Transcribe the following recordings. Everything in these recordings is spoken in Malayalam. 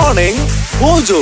മോർണിംഗ് മോജോ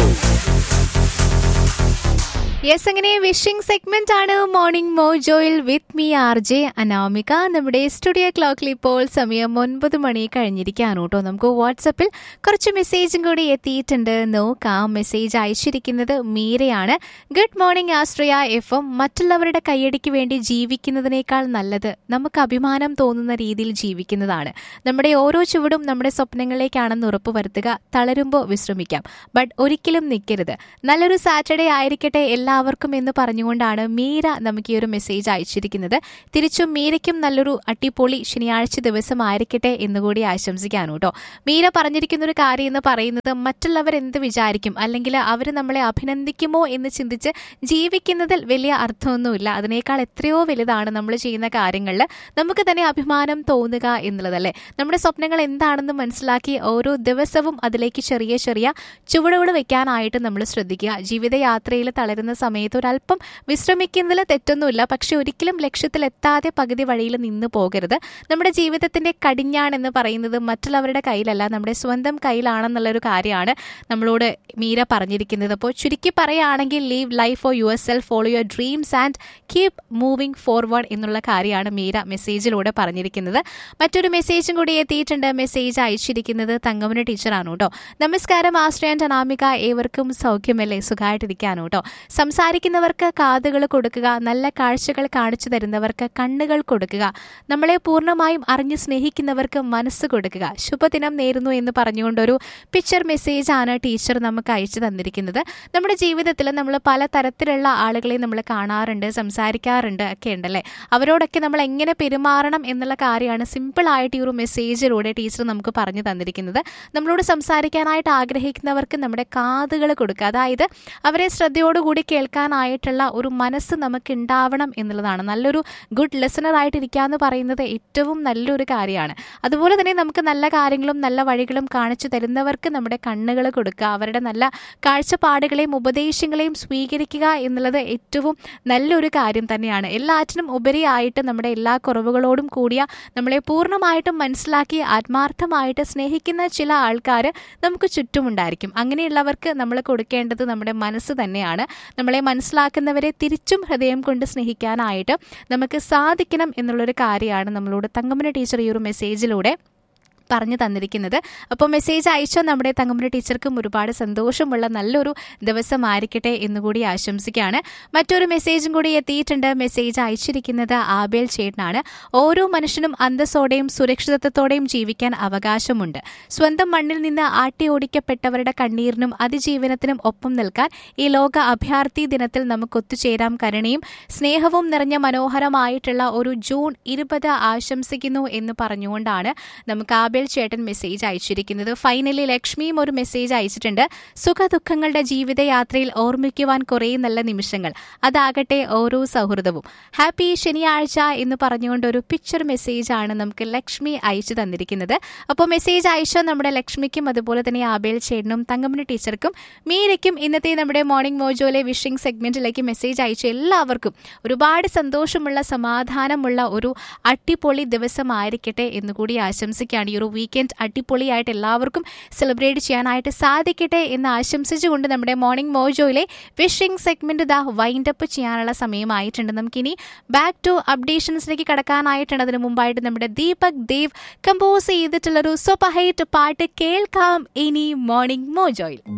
യെസ് അങ്ങനെ വിഷിംഗ് സെഗ്മെന്റ് ആണ് മോർണിംഗ് മോജോയിൽ with me R J Anamika നമ്മുടെ സ്റ്റുഡിയോ ക്ലോക്കിൽ ഇപ്പോൾ സമയം ഒൻപത് മണി കഴിഞ്ഞിരിക്കുകയാണ് കേട്ടോ നമുക്ക് വാട്സപ്പിൽ കുറച്ച് മെസ്സേജും കൂടി എത്തിയിട്ടുണ്ട് നോക്കാം മെസ്സേജ് അയച്ചിരിക്കുന്നത് മീരയാണ് good morning Ashraya F M മറ്റുള്ളവരുടെ കൈയടിക്ക് വേണ്ടി ജീവിക്കുന്നതിനേക്കാൾ നല്ലത് നമുക്ക് അഭിമാനം തോന്നുന്ന രീതിയിൽ ജീവിക്കുന്നതാണ് നമ്മുടെ ഓരോ ചുവടും നമ്മുടെ സ്വപ്നങ്ങളിലേക്കാണെന്ന് ഉറപ്പ് വരുത്തുക തളരുമ്പോൾ വിശ്രമിക്കാം ബട്ട് ഒരിക്കലും നിൽക്കരുത് നല്ലൊരു സാറ്റർഡേ ആയിരിക്കട്ടെ എല്ലാവർക്കും എന്ന് പറഞ്ഞുകൊണ്ടാണ് മീര നമുക്ക് ഈ ഒരു മെസ്സേജ് അയച്ചിരിക്കുന്നത് തിരിച്ചും മീരയ്ക്കും നല്ലൊരു അട്ടിപ്പൊളി ശനിയാഴ്ച ദിവസം ആയിരിക്കട്ടെ എന്നുകൂടി ആശംസിക്കാനു കേട്ടോ മീര പറഞ്ഞിരിക്കുന്ന ഒരു കാര്യം എന്ന് പറയുന്നത് മറ്റുള്ളവർ എന്ത് വിചാരിക്കും അല്ലെങ്കിൽ അവർ നമ്മളെ അഭിനന്ദിക്കുമോ എന്ന് ചിന്തിച്ച് ജീവിക്കുന്നതിൽ വലിയ അർത്ഥമൊന്നുമില്ല അതിനേക്കാൾ എത്രയോ വലുതാണ് നമ്മൾ ചെയ്യുന്ന കാര്യങ്ങളിൽ നമുക്ക് തന്നെ അഭിമാനം തോന്നുക എന്നുള്ളതല്ലേ നമ്മുടെ സ്വപ്നങ്ങൾ എന്താണെന്ന് മനസ്സിലാക്കി ഓരോ ദിവസവും അതിലേക്ക് ചെറിയ ചെറിയ ചുവടുകൾ വെക്കാനായിട്ട് നമ്മൾ ശ്രദ്ധിക്കുക ജീവിതയാത്രയിൽ തളരുന്ന സമയത്ത് ഒരല്പം വിശ്രമിക്കുന്നതിൽ തെറ്റൊന്നുമില്ല പക്ഷെ ഒരിക്കലും ലക്ഷ്യത്തിലെത്താതെ പകുതി വഴിയിൽ നിന്ന് പോകരുത് നമ്മുടെ ജീവിതത്തിന്റെ കടിഞ്ഞാൺ എന്ന് പറയുന്നത് മറ്റുള്ളവരുടെ കയ്യിലല്ല നമ്മുടെ സ്വന്തം കയ്യിലാണെന്നുള്ളൊരു കാര്യമാണ് നമ്മളോട് മീര പറഞ്ഞിരിക്കുന്നത് അപ്പോൾ ചുരുക്കി പറയുകയാണെങ്കിൽ live life for yourself follow your dreams and keep moving forward എന്നുള്ള കാര്യമാണ് മീര മെസ്സേജിലൂടെ പറഞ്ഞിരിക്കുന്നത് മറ്റൊരു മെസ്സേജും കൂടി എത്തിയിട്ടുണ്ട് മെസ്സേജ് അയച്ചിരിക്കുന്നത് തങ്കമന ടീച്ചറാണ് കേട്ടോ നമസ്കാരം ആശ്രയൻ അനാമിക ഏവർക്കും സൗഖ്യമല്ലേ സുഖമായിട്ടിരിക്കാനോ കേട്ടോ സംസാരിക്കുന്നവർക്ക് കാതുകൾ കൊടുക്കുക നല്ല കാഴ്ചകൾ കാണിച്ചു തരുന്നവർക്ക് കണ്ണുകൾ കൊടുക്കുക നമ്മളെ പൂർണ്ണമായും അറിഞ്ഞ് സ്നേഹിക്കുന്നവർക്ക് മനസ്സ് കൊടുക്കുക ശുഭദിനം നേരുന്നു എന്ന് പറഞ്ഞുകൊണ്ടൊരു പിക്ചർ മെസ്സേജ് ആണ് ടീച്ചർ നമുക്ക് അയച്ചു തന്നിരിക്കുന്നത് നമ്മുടെ ജീവിതത്തിൽ നമ്മൾ പല തരത്തിലുള്ള ആളുകളെ നമ്മൾ കാണാറുണ്ട് സംസാരിക്കാറുണ്ട് ഒക്കെ ഉണ്ടല്ലേ അവരോടൊക്കെ നമ്മൾ എങ്ങനെ പെരുമാറണം എന്നുള്ള കാര്യമാണ് സിമ്പിൾ ആയിട്ട് ഈ ഒരു മെസ്സേജിലൂടെ ടീച്ചർ നമുക്ക് പറഞ്ഞു തന്നിരിക്കുന്നത് നമ്മളോട് സംസാരിക്കാനായിട്ട് ആഗ്രഹിക്കുന്നവർക്ക് നമ്മുടെ കാതുകൾ കൊടുക്കുക അതായത് അവരെ ശ്രദ്ധയോടുകൂടി കേൾക്കാനായിട്ടുള്ള ഒരു മനസ്സ് നമുക്ക് ഉണ്ടാവണം എന്നുള്ളതാണ് നല്ലൊരു ഗുഡ് ലിസണർ ആയിട്ടിരിക്കുക എന്ന് പറയുന്നത് ഏറ്റവും നല്ലൊരു കാര്യമാണ് അതുപോലെ തന്നെ നമുക്ക് നല്ല കാര്യങ്ങളും നല്ല വഴികളും കാണിച്ചു തരുന്നവർക്ക് നമ്മുടെ കണ്ണുകൾ കൊടുക്കുക അവരുടെ നല്ല കാഴ്ചപ്പാടുകളെയും ഉപദേശങ്ങളെയും സ്വീകരിക്കുക എന്നുള്ളത് ഏറ്റവും നല്ലൊരു കാര്യം തന്നെയാണ് എല്ലാറ്റിനും ഉപരിയായിട്ട് നമ്മുടെ എല്ലാ കുറവുകളോടും കൂടിയ നമ്മളെ പൂർണ്ണമായിട്ടും മനസ്സിലാക്കി ആത്മാർത്ഥമായിട്ട് സ്നേഹിക്കുന്ന ചില ആൾക്കാർ നമുക്ക് ചുറ്റുമുണ്ടായിരിക്കും അങ്ങനെയുള്ളവർക്ക് നമ്മൾ കൊടുക്കേണ്ടത് നമ്മുടെ മനസ്സ് തന്നെയാണ് നമ്മളെ മനസ്സിലാക്കുന്നവരെ തിരിച്ചും ഹൃദയം കൊണ്ട് സ്നേഹിക്കാനായിട്ട് നമുക്ക് സാധിക്കണം എന്നുള്ളൊരു കാര്യമാണ് നമ്മളോട് തങ്കമ്മന ടീച്ചർ ഈ ഒരു മെസ്സേജിലൂടെ പറഞ്ഞു തന്നിരിക്കുന്നത് അപ്പോൾ മെസ്സേജ് അയച്ച നമ്മുടെ തങ്കമ്മന ടീച്ചർക്കും ഒരുപാട് സന്തോഷമുള്ള നല്ലൊരു ദിവസമായിരിക്കട്ടെ എന്നുകൂടി ആശംസിക്കുകയാണ് മറ്റൊരു മെസ്സേജും കൂടി എത്തിയിട്ടുണ്ട് മെസ്സേജ് അയച്ചിരിക്കുന്നത് ആബേൽ ചേട്ടനാണ് ഓരോ മനുഷ്യനും അന്തസ്സോടെയും സുരക്ഷിതത്വത്തോടെയും ജീവിക്കാൻ അവകാശമുണ്ട് സ്വന്തം മണ്ണിൽ നിന്ന് ആട്ടി ഓടിക്കപ്പെട്ടവരുടെ കണ്ണീരിനും അതിജീവനത്തിനും ഒപ്പം നിൽക്കാൻ ഈ ലോക അഭയാർത്ഥി ദിനത്തിൽ നമുക്ക് ഒത്തുചേരാം കരുണയും സ്നേഹവും നിറഞ്ഞ മനോഹരമായിട്ടുള്ള ഒരു ജൂൺ ഇരുപത് ആശംസിക്കുന്നു എന്ന് പറഞ്ഞുകൊണ്ടാണ് നമുക്ക് ആബേൽ ചേട്ടൻ മെസ്സേജ് അയച്ചിരിക്കുന്നത് ഫൈനലി ലക്ഷ്മിയും ഒരു മെസ്സേജ് അയച്ചിട്ടുണ്ട് സുഖദുഃഖങ്ങളുടെ ജീവിതയാത്രയിൽ ഓർമ്മിക്കുവാൻ കുറേ നല്ല നിമിഷങ്ങൾ അതാകട്ടെ ഓരോ സൗഹൃദവും ഹാപ്പി ശനിയാഴ്ച എന്ന് പറഞ്ഞുകൊണ്ട് ഒരു പിക്ചർ മെസ്സേജ് ആണ് നമുക്ക് ലക്ഷ്മി അയച്ചു തന്നിരിക്കുന്നത് അപ്പോൾ മെസ്സേജ് അയച്ച നമ്മുടെ ലക്ഷ്മിക്കും അതുപോലെ തന്നെ ആബേൽ ചേട്ടനും തങ്കമണി ടീച്ചർക്കും മീരയ്ക്കും ഇന്നത്തെ നമ്മുടെ മോർണിംഗ് മോജോയിലെ വിഷിംഗ് സെഗ്മെന്റിലേക്ക് മെസ്സേജ് അയച്ച എല്ലാവർക്കും ഒരുപാട് സന്തോഷമുള്ള സമാധാനമുള്ള ഒരു അടിപൊളി ദിവസമായിരിക്കട്ടെ എന്നുകൂടി ആശംസിക്കുകയാണ് ഈ ഒരു വീക്കെൻഡ് അടിപൊളിയായിട്ട് എല്ലാവർക്കും സെലിബ്രേറ്റ് ചെയ്യാനായിട്ട് സാധിക്കട്ടെ എന്ന് ആശംസിച്ചുകൊണ്ട് നമ്മുടെ മോർണിംഗ് മോജോയിലെ വിഷിംഗ് സെഗ്മെന്റ് ദാ വൈൻഡ് അപ്പ് ചെയ്യാനുള്ള സമയമായിട്ടുണ്ട് നമുക്കിനി ബാക്ക് ടു അപ്ഡേഷൻസിലേക്ക് കടക്കാനായിട്ടുണ്ട് അതിന് മുമ്പായിട്ട് നമ്മുടെ ദീപക് ദേവ് കമ്പോസ് ചെയ്തിട്ടുള്ളൊരു സൂപ്പർ ഹൈറ്റ് പാട്ട് കേൾക്കാം ഇനി മോർണിംഗ് മോജോയിൽ